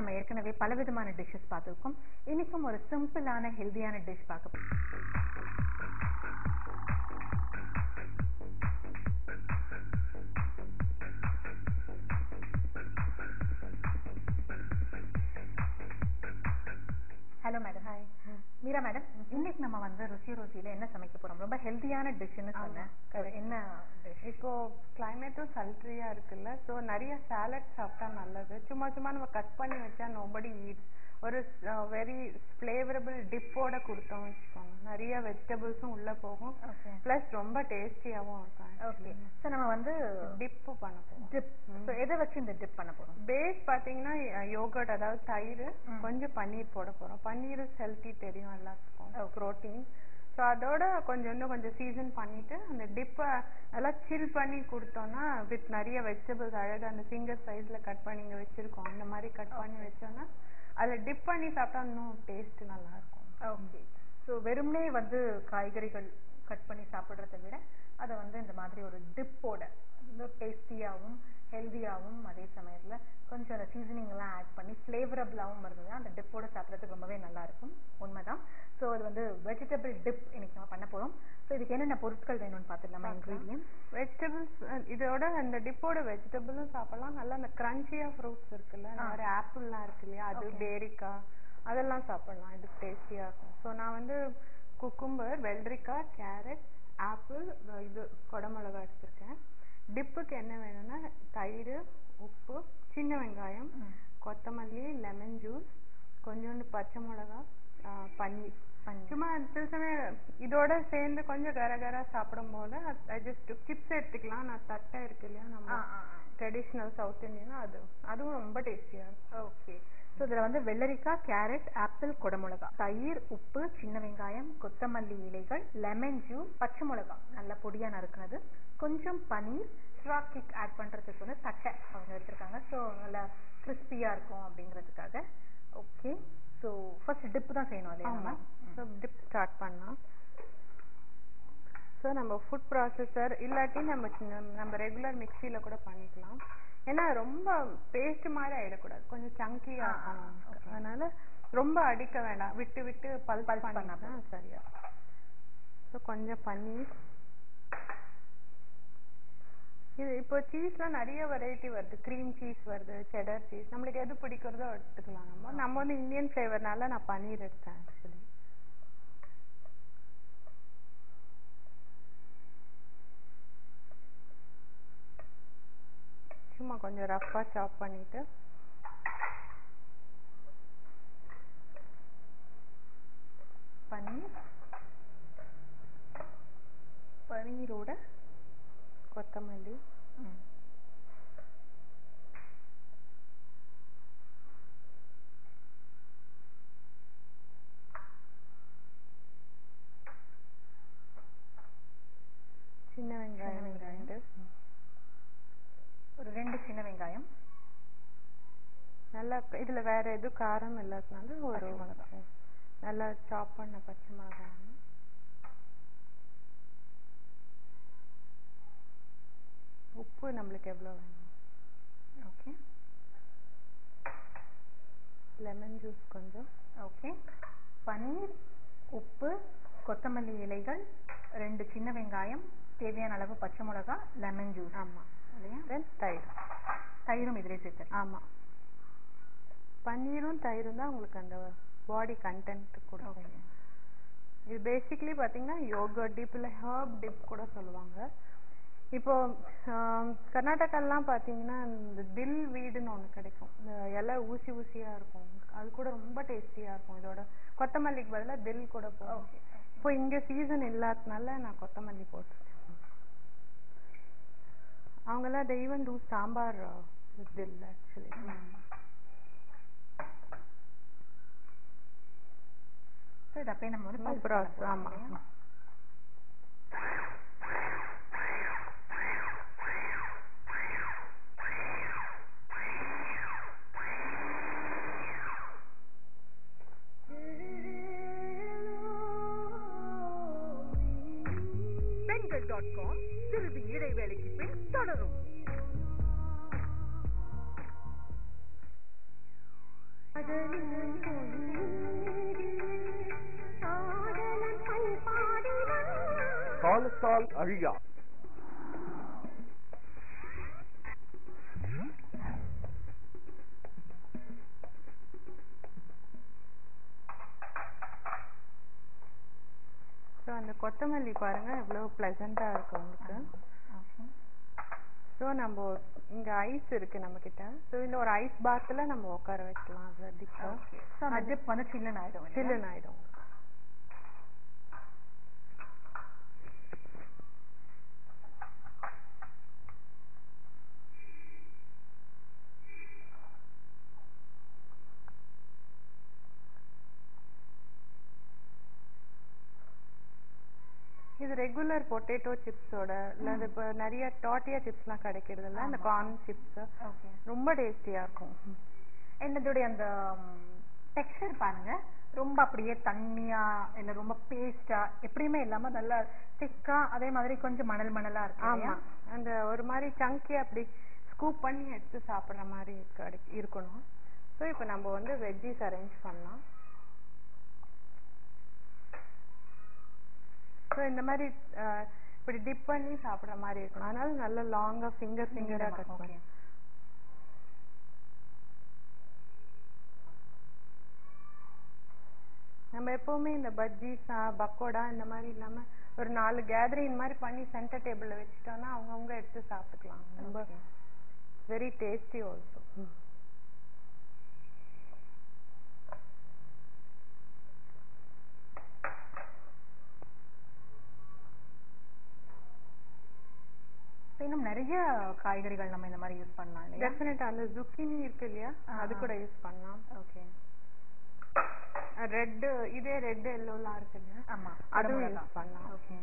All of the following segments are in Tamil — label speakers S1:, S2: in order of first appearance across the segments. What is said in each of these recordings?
S1: நம்ம ஏற்கனவே பலவிதமான டிஷ்ஷஸ் பார்த்துருக்கோம் இன்னைக்கும் ஒரு சிம்பிளான ஹெல்தியான டிஷ் பார்க்க போறோம். Hello madam hi Meera madam இன்னைக்கு நம்ம வந்து ருசி ருசியில என்ன சமைக்க போறோம் ரொம்ப ஹெல்தியான டிஷ்னு சொன்னேன் என்ன டிஷ்
S2: இப்போ கிளைமேட்டும் சல்ட்ரியா இருக்குல்ல ஸோ நிறைய சாலட் சாப்பிட்டா நல்லது சும்மா சும்மா நம்ம கட் பண்ணி வச்சா நோபடி ஈட் ஒரு வெரி ஃப்ளேவரபிள் டிப்போட கொடுத்தோம் வச்சுக்கோங்க நிறைய வெஜிடபிள்ஸும் உள்ள போகும்
S1: ஓகே
S2: ப்ளஸ் ரொம்ப டேஸ்டியாவும் இருக்கும்
S1: ஓகே ஸோ நம்ம வந்து
S2: டிப்பு பண்ண போறோம்
S1: டிப் ஸோ எதை வச்சு இந்த டிப் பண்ண போறோம்
S2: பேஸ் பாத்தீங்கன்னா யோகர்ட் அதாவது தயிர்
S1: ம்.
S2: கொஞ்சம் பன்னீர் போட போறோம் பன்னீர் ஹெல்த்தி தெரியும் எல்லாத்துக்கும் ப்ரோட்டீன் ஸோ அதோட கொஞ்சம் இன்னும் கொஞ்சம் சீசன் பண்ணிட்டு அந்த டிப்பை நல்லா சில் பண்ணி கொடுத்தோம்னா வித் நிறைய வெஜிடபிள்ஸ் அழகா அந்த ஃபிங்கர் சைஸ்ல கட் பண்ணி இங்க வச்சிருக்கோம் அந்த மாதிரி கட் பண்ணி வச்சோம்னா அதில் டிப் பண்ணி சாப்பிட்டா இன்னும் டேஸ்ட் நல்லா இருக்கும்
S1: ஓகே ஸோ வெறுமனே வந்து காய்கறிகள் கட் பண்ணி சாப்பிட்றத விட அதை வந்து இந்த மாதிரி ஒரு டிப்போட இன்னும் டேஸ்டியாகவும் ஹெல்த்தியாகவும் அதே சமயத்தில் கொஞ்சம் அந்த சீசனிங்லாம் ஆட் பண்ணி ஃப்ளேவரபுளாகவும் இருந்தது அந்த டிப்போட சாப்பிட்றதுக்கு ரொம்பவே நல்லா இருக்கும் உண்மைதான் ஸோ அது வந்து வெஜிடபிள் டிப் இன்னைக்கு நம்ம பண்ண போகிறோம் ஸோ இதுக்கு என்னென்ன பொருட்கள் வேணும்னு பார்த்துடலாமா
S2: பார்க்கலாம்.
S1: இன்க்ரீடியன்ட்
S2: வெஜிடபிள்ஸ் இதோட அந்த டிப்போட வெஜிடபிளும் சாப்பிடலாம் நல்லா அந்த கிரன்ச்சியா ஃப்ரூட்ஸ் இருக்குல்ல இந்த
S1: ஆ.
S2: மாதிரி ஆப்பிள்லாம் இருக்கு இல்லையா அது
S1: Okay.
S2: பேரிக்காய் அதெல்லாம் சாப்பிடலாம் இது டேஸ்டியா இருக்கும் ஸோ நான் வந்து குக்கும்பர் வெள்ளரிக்காய் கேரட் ஆப்பிள் இது குடமிளகா எடுத்திருக்கேன் டிப்புக்கு என்ன வேணும்னா தயிர் உப்பு சின்ன வெங்காயம் கொத்தமல்லி லெமன் ஜூஸ் கொஞ்சோண்டு பச்சை மிளகா ஆ, பன்னீர் சும்மா சில சமயம் இதோட சேர்ந்து கொஞ்சம் கர கர சாப்பிடும் போது ஜஸ்ட் சிப்ஸ் எடுத்துக்கலாம் நான் தட்டை இருக்கு இல்லையா
S1: ஆ
S2: நம்ம
S1: ஆ
S2: ட்ரெடிஷ்னல் சவுத் இந்தியன் அது அதுவும் ரொம்ப டேஸ்டியா இருக்கும்
S1: ஓகே ஸோ இதில் வந்து வெள்ளரிக்காய் கேரட் ஆப்பிள் குடமிளகா தயிர் உப்பு சின்ன வெங்காயம் கொத்தமல்லி இலைகள் லெமன் ஜூஸ் பச்சை மிளகா நல்ல பொடியாக நறுக்குனது கொஞ்சம் பனீர் ஸ்ட்ராக் கிக் ஆட் பண்ணுறதுக்கு வந்து தட்டை அவங்க எடுத்திருக்காங்க ஸோ நல்லா கிறிஸ்பியாக இருக்கும் அப்படிங்கிறதுக்காக ஓகே ஸோ ஃபர்ஸ்ட் டிப் தான் செய்யணும் அதே
S2: ஆமா
S1: நம்ம
S2: ஸோ டிப் ஸ்டார்ட் பண்ணலாம் ஸோ நம்ம ஃபுட் ப்ராசஸர் இல்லாட்டி நம்ம சின்ன- நம்ம ரெகுலர் மிக்சியில் கூட பண்ணிக்கலாம் ஏன்னா ரொம்ப பேஸ்ட் மாதிரி ஆயிடக்கூடாது கொஞ்சம் சங்கியாக
S1: ஆ, ஆ,
S2: இருக்கணும் நமக்கு.
S1: okay.
S2: அதனால ரொம்ப அடிக்க வேண்டாம் விட்டு விட்டு பல்
S1: Pulse
S2: பல்
S1: பண்ணா
S2: பண்ணா சரியா ஸோ கொஞ்சம் பன்னீர் இது இப்போ சீஸ்லாம் நிறைய வெரைட்டி வருது க்ரீம் சீஸ் வருது செடர் சீஸ் நம்மளுக்கு எது பிடிக்கிறதோ எடுத்துக்கலாம் நம்ம நம்ம வந்து இந்தியன் ஃப்ளேவர்னால நான் பன்னீர் எடுத்தேன் ஆக்சுவலி சும்மா கொஞ்சம் ரஃப்பாக சாப் பண்ணிட்டு
S1: பன்னீர்
S2: பன்னீரோட கொத்தமல்லி
S1: ம்.
S2: சின்ன வெங்காயம்
S1: வெங்காயம்.
S2: ரெண்டு
S1: ஒரு ரெண்டு சின்ன வெங்காயம்
S2: நல்லா இதுல வேற எதுவும் காரம் இல்லாதனால ஒரு
S1: பச்சை மிளகாய்.
S2: நல்லா சாப் பண்ண பச்சை மிளகாய் உப்பு நம்மளுக்கு எவ்வளோ வேணும்
S1: ஓகே
S2: லெமன் ஜூஸ் கொஞ்சம்
S1: ஓகே பன்னீர் உப்பு கொத்தமல்லி இலைகள் ரெண்டு சின்ன வெங்காயம் தேவையான அளவு பச்சை மிளகா லெமன் ஜூஸ்
S2: ஆமா
S1: இல்லையா
S2: தென் தயிர்
S1: தயிரும் இதிலே சேர்த்து
S2: ஆமா பன்னீரும் தயிரும் தான் உங்களுக்கு அந்த பாடி கண்டென்ட் கொடுக்கும் இது பேசிக்கலி பார்த்தீங்கன்னா யோகர்ட் டிப் இல்லை ஹர்ப் டிப் கூட சொல்லுவாங்க இப்போ ஆம், கர்நாடகாலாம் பார்த்தீங்கன்னா இந்த தில் வீடுன்னு ஒன்று கிடைக்கும் இந்த இலை ஊசி ஊசியா இருக்கும் அது கூட ரொம்ப டேஸ்டியா இருக்கும் இதோட கொத்தமல்லிக்கு பதிலாக தில் கூட போடும்
S1: ஓகே
S2: இப்போ இங்க சீசன் இல்லாதனால நான் கொத்தமல்லி போட்டுருக்கேன் அவங்கெல்லாம் they even do sambar with dill actually
S1: so இது அப்படியே நம்ம வந்து pulse
S2: அப்புறம்
S1: பண்ண போறோம்
S2: ஆமா
S1: இல்லையா?
S3: பெண்கள் டாட் காம் சிறிது இடைவேளைக்கு பின் தொடரும்
S4: காலத்தால் அழியா
S2: ஸோ அந்த கொத்தமல்லி பாருங்க எவ்வளோ ப்ளசண்ட்டாக இருக்கு உங்களுக்கு ஸோ நம்ம இங்க ஐஸ் இருக்கு நம்ம கிட்ட ஸோ இந்த ஒரு ஐஸ் பாத்துல நம்ம உட்கார வைக்கலாம் அது டிப்பா
S1: ஸோ அந்த டிப் வந்து சில்லுன்னு ஆயிடும் இல்லையா?
S2: சில்லுன்னு ஆயிடும் இது ரெகுலர் பொட்டேட்டோ சிப்ஸோட இல்ல அது இப்போ நிறைய டாட்டியா சிப்ஸ்லாம் கிடைக்கிறது இல்ல அந்த கார்ன் சிப்ஸ்
S1: Okay.
S2: ரொம்ப டேஸ்டியா இருக்கும்
S1: என்னதுடைய அந்த டெக்ஸ்சர் பாருங்க ரொம்ப அப்படியே தண்ணியா இல்ல ரொம்ப பேஸ்டா எப்படியுமே இல்லாம நல்லா திக்கா அதே மாதிரி கொஞ்சம் மணல் மணலா இருக்கு
S2: ஆமா
S1: இல்லையா?
S2: அந்த ஒரு மாதிரி சங்கி அப்படி ஸ்கூப் பண்ணி எடுத்து சாப்பிடுற மாதிரி கிடை- இருக்கணும் ஸோ இப்போ நம்ம வந்து வெஜ்ஜீஸ் அரேஞ்ச் பண்ணலாம் ஸோ இந்த மாதிரி அஹ், இப்படி டிப் பண்ணி சாப்பிடுற மாதிரி இருக்கணும் அதனால நல்ல லாங்கா ஃபிங்கர் ஃபிங்கரா கட்
S1: Okay.
S2: பண்ணி நம்ம எப்பவுமே இந்த பஜ்ஜிஸ் பக்கோடா இந்த மாதிரி இல்லாம ஒரு நாலு கேதரிங் மாதிரி பண்ணி சென்டர் டேபிள்ல வச்சுட்டோம்னா அவங்கவுங்க எடுத்து சாப்பிட்டுக்கலாம் ரொம்ப வெரி டேஸ்டி ஆல்சோ
S1: So, இன்னும் நிறைய காய்கறிகள் நம்ம இந்த மாதிரி யூஸ் பண்ணலாம் இல்லையா
S2: டெஃபினட்டா அந்த zucchini இருக்கு இல்லையா
S1: ஆ,
S2: அது
S1: ஆ.
S2: கூட யூஸ் பண்ணலாம்
S1: ஓகே
S2: ரெட் இதே ரெட் எல்லோலாம் இருக்குங்க
S1: ஆமா
S2: அதுவும்
S1: குடமிளகா.
S2: யூஸ் பண்ணலாம்
S1: ஓகே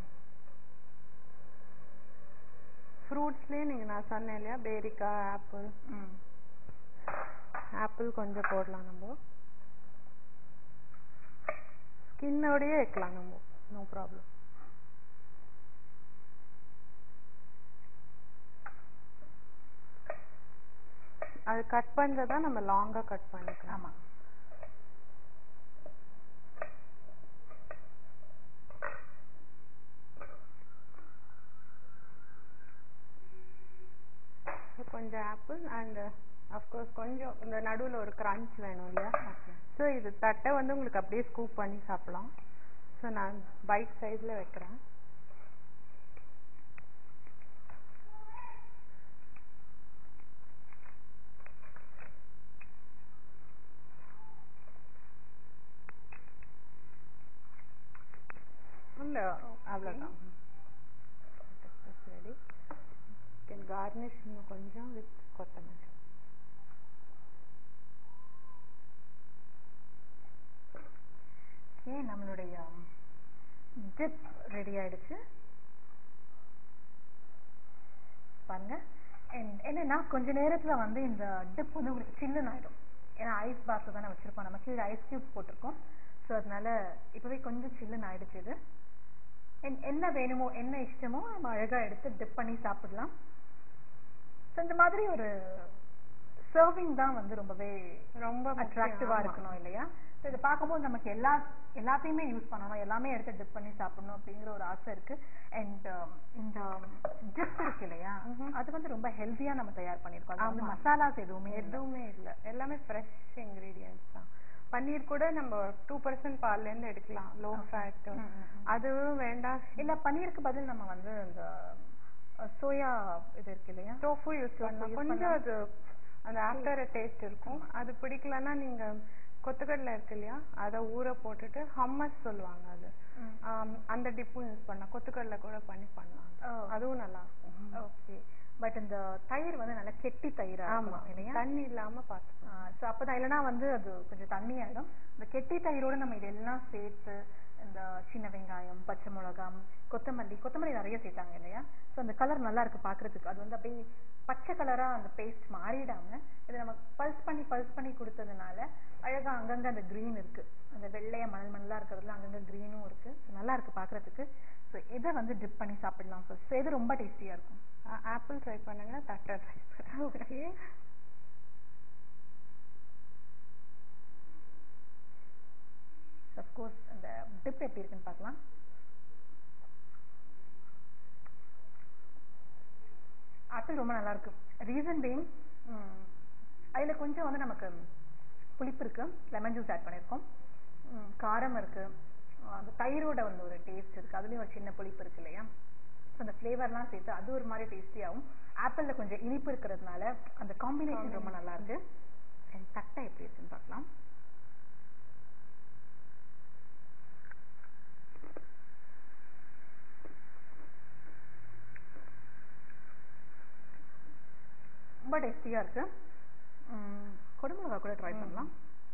S2: ஃப்ரூட்ஸ்லயே நீங்க நான் சொன்னேன் இல்லையா பேரிக்காய் ஆப்பிள்
S1: ம்
S2: ஆப்பிள் கொஞ்சம் போடலாம் நம்ம ஸ்கின்னோடயே வைக்கலாம் நம்ம நோ ப்ராப்ளம் அது கட் பண்றதா நம்ம லாங்கா கட் பண்ணிக்கலாம்
S1: ஆமா
S2: So, கொஞ்சம் ஆப்பிள் அண்ட் அஃப்கோர்ஸ் கொஞ்சம் இந்த நடுவுல ஒரு கிரன்ச் வேணும் இல்லையா ஸோ இது தட்டை வந்து உங்களுக்கு அப்படியே ஸ்கூப் பண்ணி சாப்பிடலாம் ஸோ நான் பைட் சைஸ்ல வைக்கிறேன் இல்ல அவ்வளோதான் ரெடி கேன் கார்னிஷ் இன்னும் கொஞ்சம் வித் கொத்தமல்லி
S1: ஓகே நம்மளுடைய டிப் ரெடி ஆயிடுச்சு பாருங்க And என்னன்னா கொஞ்ச நேரத்துல வந்து இந்த டிப் வந்து உங்களுக்கு சில்லுன்னு ஆயிடும் ஏன்னா ஐஸ் பாக்ஸ் தானே வச்சிருக்கோம் நம்ம கீழே ஐஸ் கியூப் போட்டிருக்கோம் ஸோ அதனால இப்பவே கொஞ்சம் சில்லுன்னு ஆயிடுச்சு இது And என்ன வேணுமோ என்ன இஷ்டமோ நம்ம அழகா எடுத்து டிப் பண்ணி சாப்பிடலாம் ஸோ இந்த மாதிரி ஒரு சர்விங் தான் வந்து ரொம்பவே
S2: ரொம்ப
S1: அட்ராக்டிவா
S2: முக்கியம், ஆமா.
S1: இருக்கணும் இல்லையா So இதை பார்க்கும்போது நமக்கு எல்லா எல்லாத்தையுமே யூஸ் பண்ணணும் எல்லாமே எடுத்து டிப் பண்ணி சாப்பிடணும் அப்படிங்கிற ஒரு ஆசை இருக்கு அண்ட் இந்த டிப் இருக்கு இல்லையா அது வந்து ரொம்ப ஹெல்தியா நம்ம தயார் பண்ணிருக்கோம் அது வந்து
S2: ஆமா.
S1: மசாலாஸ் எதுவுமே இல்ல.
S2: எதுவுமே இல்ல எல்லாமே ஃப்ரெஷ் இன்கிரீடியன்ஸ் தான் பன்னீர் கூட நம்ம டூ பர்சன்ட் பால்ல இருந்து எடுக்கலாம் லோ ஃபேட்
S1: ம், ம், ம்.
S2: அதுவும் வேண்டாம்
S1: இல்ல பன்னீருக்கு பதில் நம்ம வந்து இந்த சோயா இது இருக்கு இல்லையா
S2: டோஃபு யூஸ் பண்ணலாம்
S1: use
S2: கொஞ்சம்
S1: பண்ணலாம்.
S2: அது அந்த ஆஃப்டர் டேஸ்ட் இருக்கும் அது பிடிக்கலன்னா நீங்க கொத்துக்கடலை இருக்கு இல்லையா அதை ஊற போட்டுட்டு ஹம்மஸ் சொல்லுவாங்க அது
S1: ம்.
S2: ஆம், அந்த டிப்பும் யூஸ் பண்ணலாம் கொத்துக்கடலை கூட பண்ணி பண்ணலாம்
S1: ஓ.
S2: அதுவும் நல்லா இருக்கும்
S1: ஓகே பட் இந்த தயிர் வந்து நல்லா கெட்டி தயிரா
S2: ஆமா
S1: இருக்கணும் இல்லையா
S2: தண்ணி இல்லாம பார்த்துக்கணும்
S1: ஸோ அப்பதான் இல்லைன்னா வந்து அது கொஞ்சம் தண்ணி ஆயிடும் இந்த கெட்டி தயிரோட நம்ம இதெல்லாம் சேர்த்து இந்த சின்ன வெங்காயம் பச்சை மிளகாய் கொத்தமல்லி கொத்தமல்லி நிறைய சேர்த்தாங்க இல்லையா ஸோ அந்த கலர் நல்லா இருக்கு பார்க்கிறதுக்கு அது வந்து அப்படியே பச்சை கலரா அந்த பேஸ்ட் மாறிடாம இதை நம்ம பல்ஸ் பண்ணி பல்ஸ் பண்ணி கொடுத்ததுனால அழகா அங்கங்க அந்த green இருக்கு அந்த வெள்ளைய மணல் மணலா இருக்கிறதுல அங்கங்க greenும் இருக்கு நல்லா இருக்கு பார்க்கிறதுக்கு ஸோ எதை வந்து டிப் பண்ணி சாப்பிடலாம் ஃபர்ஸ்ட் எது ரொம்ப டேஸ்டியா இருக்கும்
S2: ஆப்பிள் ட்ரை பண்ணுங்க தட்டை ட்ரை பண்ணுங்க
S1: ஓகே அஃப்கோர்ஸ் அந்த டிப் எப்படி இருக்குன்னு பார்க்கலாம் ஆப்பிள் ரொம்ப நல்லா இருக்கு ரீசன் பீங் அதுல கொஞ்சம் வந்து நமக்கு புளிப்பு இருக்கு லெமன் ஜூஸ் ஆட் பண்ணியிருக்கோம் ம், காரம் இருக்கு அஹ் அந்த தயிரோட வந்து ஒரு டேஸ்ட் இருக்கு அதுலயும் ஒரு சின்ன புளிப்பு இருக்கு இல்லையா ஸோ அந்த ஃப்ளேவர்லாம் சேர்த்து அது ஒரு மாதிரி டேஸ்டியாகவும் ஆப்பிளில் கொஞ்சம் இனிப்பு இருக்கிறதுனால அந்த காம்பினேஷன் ரொம்ப நல்லா இருக்கு And தட்டை எப்படி இருக்குன்னு பார்க்கலாம் ரொம்ப டேஸ்டியா இருக்கு ம், குடமிளகா கூட ட்ரை பண்ணலாம்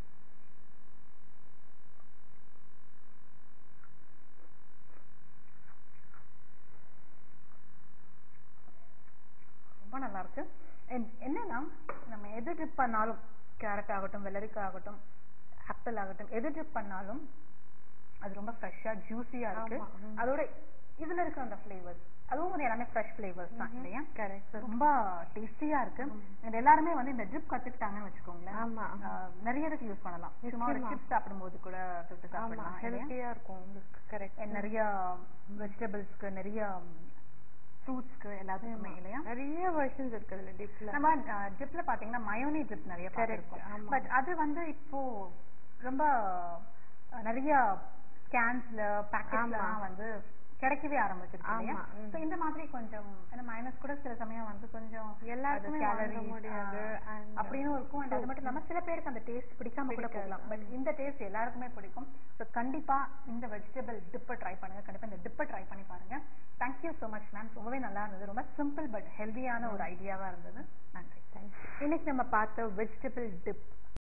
S1: ரொம்ப நல்லா இருக்கு And என்னன்னா நம்ம எது ட்ரிப் பண்ணாலும் கேரட் ஆகட்டும் வெள்ளரிக்காய் ஆகட்டும் ஆப்பிள் ஆகட்டும் எது ட்ரிப் பண்ணாலும் அது ரொம்ப ஃப்ரெஷ்ஷா ஜூஸியா இருக்கு
S2: ஆமா, ம்.
S1: அதோட இதுல இருக்க அந்த ஃப்ளேவர்ஸ் அதுவும் வந்து எல்லாமே ஃப்ரெஷ் ஃப்ளேவர்ஸ் தான் இல்லையா
S2: கரெக்ட்
S1: ரொம்ப டேஸ்டியா இருக்கு And எல்லாருமே வந்து இந்த ட்ரிப் கத்துக்கிட்டாங்கன்னு வச்சுக்கோங்களேன்
S2: ஆமா
S1: ஆஹ் நிறைய இதுக்கு யூஸ் பண்ணலாம் சும்மா ஒரு
S2: நிச்சயமா.
S1: சிப்ஸ் சாப்பிடும்போது கூட தொட்டு
S2: ஆமா
S1: சாப்பிடலாம் இல்லையா?
S2: ஹெல்த்தியா இருக்கும் உங்களுக்கு கரெக்ட்
S1: And நிறைய வெஜிடபிள்ஸ்க்கு நிறைய ஃப்ரூட்ஸ்க்கு எல்லாத்துக்குமே இல்லையா
S2: நிறைய வெர்ஷன்ஸ் இருக்கு அதுல டிப்ல
S1: நம்ம ட்ரிப்ல பாத்தீங்கன்னா மயோனி ட்ரிப் நிறைய
S2: Correct,
S1: பார்த்திருக்கோம்
S2: ஆமா.
S1: பட் அது வந்து இப்போ ரொம்ப அஹ், நிறைய கேன்ஸ்ல பேக்கெட்லாம்
S2: ஆமா.
S1: வந்து கிடைக்கவே ஆரம்பிச்சிருக்கு இல்லையா
S2: ஆமா, ம்.
S1: So இந்த மாதிரி கொஞ்சம் ஏன்னா மைனஸ் கூட சில சமயம் வந்து கொஞ்சம்
S2: எல்லாருக்குமே
S1: அது
S2: வாங்க
S1: calories,
S2: முடியாது.
S1: ஆ,
S2: And
S1: அப்படின்னு இருக்கும் and அது மட்டும் இல்லாம சில பேருக்கு அந்த டேஸ்ட் பிடிக்காம கூட
S2: பிடிக்காது.
S1: போகலாம் பட் இந்த டேஸ்ட் எல்லாருக்குமே பிடிக்கும் ஸோ கண்டிப்பா இந்த வெஜிடபிள் டிப்பை ட்ரை பண்ணுங்க கண்டிப்பா இந்த டிப்பை ட்ரை பண்ணி பாருங்க தேங்க்யூ ஸோ மச் மேம் ரொம்பவே நல்லா இருந்தது ரொம்ப சிம்பிள் பட் ஹெல்தியான ஒரு ஐடியாவா இருந்தது நன்றி இன்னைக்கு நம்ம பார்த்த வெஜிடபிள் டிப்